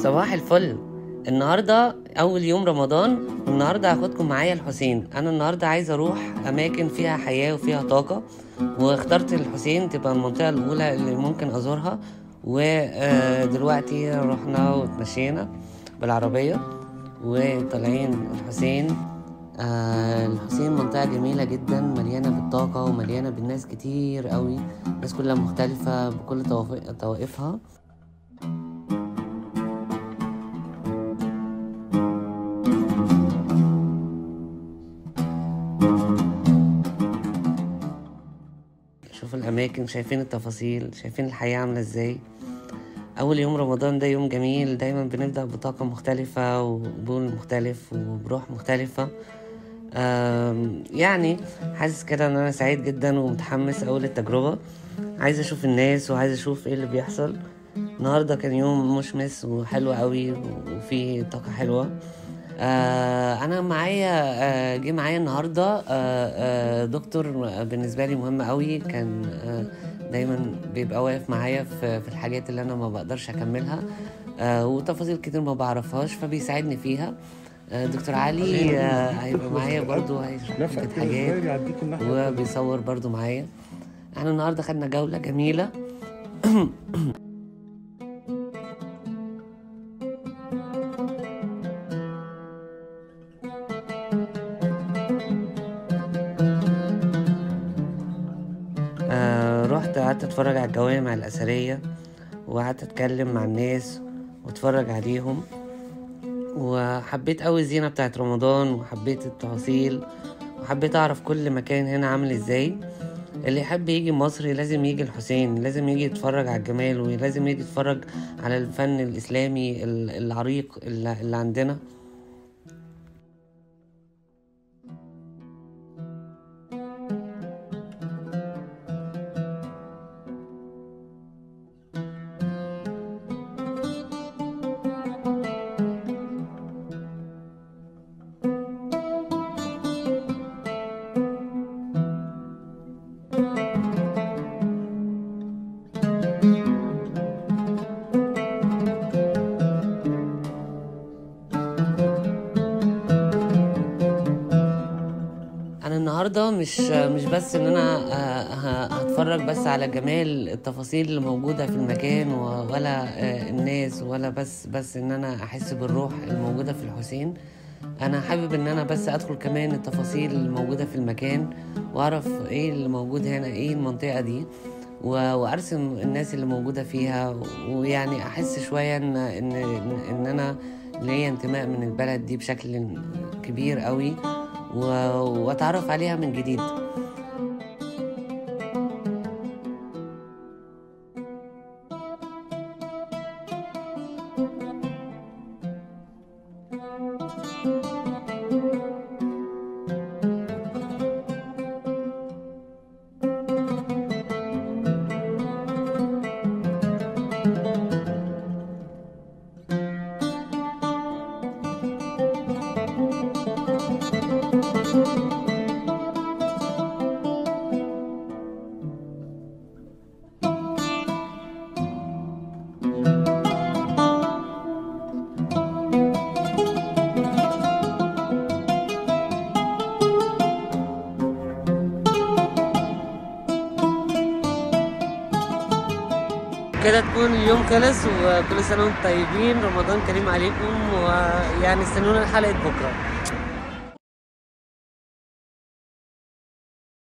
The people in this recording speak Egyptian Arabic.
صباح الفل النهارده اول يوم رمضان النهارده هاخدكم معايا الحسين انا النهارده عايز اروح اماكن فيها حياه وفيها طاقه واخترت الحسين تبقى المنطقه الاولى اللي ممكن ازورها ودلوقتي رحنا واتمشينا بالعربيه وطالعين الحسين آه الحسين منطقة جميلة جدا مليانة بالطاقة ومليانة بالناس كتير قوي الناس كلها مختلفة بكل طوائف- طوائفها شوف الأماكن شايفين التفاصيل شايفين الحياة عاملة ازاي أول يوم رمضان ده يوم جميل دايما بنبدأ بطاقة مختلفة وبول مختلف وبروح مختلفة آم، يعني حاسس كده ان انا سعيد جدا ومتحمس اول التجربة عايز اشوف الناس وعايز اشوف ايه اللي بيحصل النهاردة كان يوم مشمس وحلو قوي وفيه طاقة حلوة آه انا معايا آه جه معايا النهارده آه آه دكتور بالنسبه لي مهم قوي كان آه دايما بيبقى واقف معايا في, في الحاجات اللي انا ما بقدرش اكملها آه وتفاصيل كتير ما بعرفهاش فبيساعدني فيها آه دكتور علي آه هيبقى معايا برضو هيشرح لي نفق كده حاجات ازاي يعديك الناحية وبيصور برضو معايا احنا النهارده خدنا جولة جميلة آه رحت قعدت اتفرج على الجوامع الأثرية وقعدت اتكلم مع الناس واتفرج عليهم وحبيت قوي الزينة بتاعت رمضان وحبيت التفاصيل وحبيت اعرف كل مكان هنا عامل ازاي اللي يحب يجي مصر لازم يجي الحسين لازم يجي يتفرج على الجمال ولازم يجي يتفرج على الفن الإسلامي ال- العريق اللي اللي عندنا انا النهارده مش مش بس ان انا آه، ه- هتفرج بس على جمال التفاصيل اللي موجوده في المكان و- ولا آه، الناس ولا بس بس ان انا احس بالروح الموجوده في الحسين انا حابب ان انا بس ادخل كمان التفاصيل الموجوده في المكان واعرف ايه اللي موجود هنا ايه المنطقه دي و- وارسم الناس اللي موجوده فيها ويعني احس شويه ان ان ان إن انا ليا انتماء من البلد دي بشكل كبير قوي و- واتعرف عليها من جديد كده تكون اليوم خلص وكل سنه وانتم طيبين رمضان كريم عليكم ويعني استنونا حلقه بكره